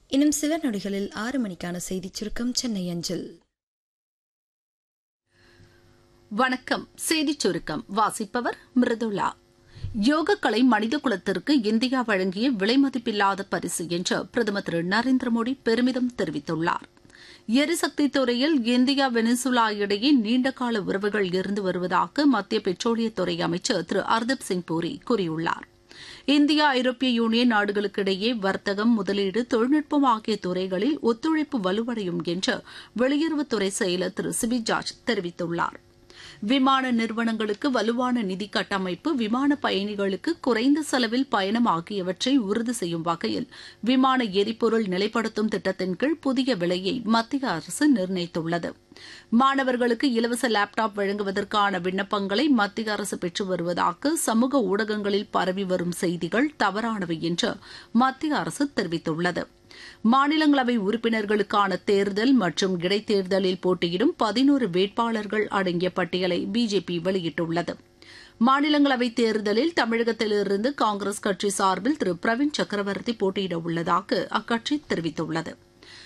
இன்னும் சில நொடிகளில் ஆறு மணிக்கான செய்திச் சுருக்கம் சென்னை அஞ்சல் வணக்கம் செய்திச் சுருக்கம் வாசிப்பவர் மிருதுளா யோகக்கலை மனித குலத்திற்கு இந்தியா வழங்கிய விலைமதிப்பில்லாத பரிசு என்று பிரதமர் திரு நரேந்திர மோடி பெருமிதம் தெரிவித்துள்ளார் எரிசக்தி துறையில் இந்தியா வெனிசுலா இடையே நீண்டகால உறவுகள் இருந்து வருவதாக மத்திய பெட்ரோலியத்துறை அமைச்சர் திரு ஹர்தீப் சிங் பூரி கூறியுள்ளார் இந்தியா ஐரோப்பிய யூனியன் நாடுகளுக்கிடையே வர்த்தகம் முதலீடு தொழில்நுட்பம் ஆகிய துறைகளில் ஒத்துழைப்பு வலுவடையும் என்று வெளியுறவுத்துறை செயலர் திரு சிபி ஜார்ஜ் தெரிவித்துள்ளார் விமான நிறுவனங்களுக்கு வலுவான நிதி கட்டமைப்பு விமான பயணிகளுக்கு குறைந்த செலவில் பயணம் ஆகியவற்றை உறுதி செய்யும் வகையில் விமான எரிபொருள் நிலைப்படுத்தும் திட்டத்தின் கீழ் புதிய விலையை மத்திய அரசு நிர்ணயித்துள்ளது மாணவர்களுக்கு இலவச லேப்டாப் வழங்குவதற்கான விண்ணப்பங்களை மத்திய அரசு பெற்று வருவதாக சமூக ஊடகங்களில் பரவி வரும் செய்திகள் தவறானவை என்று மத்திய அரசு தெரிவித்துள்ளது மாநிலங்களவை உறுப்பினர்களுக்கான தேர்தல் மற்றும் இடைத்தேர்தலில் போட்டியிடும் பதினோரு வேட்பாளர்கள் அடங்கிய பட்டியலை பிஜேபி வெளியிட்டுள்ளது மாநிலங்களவை தேர்தலில் தமிழகத்திலிருந்து காங்கிரஸ் கட்சி சார்பில் திரு பிரவீன் சக்கரவர்த்தி போட்டியிட உள்ளதாக அக்கட்சி தெரிவித்துள்ளது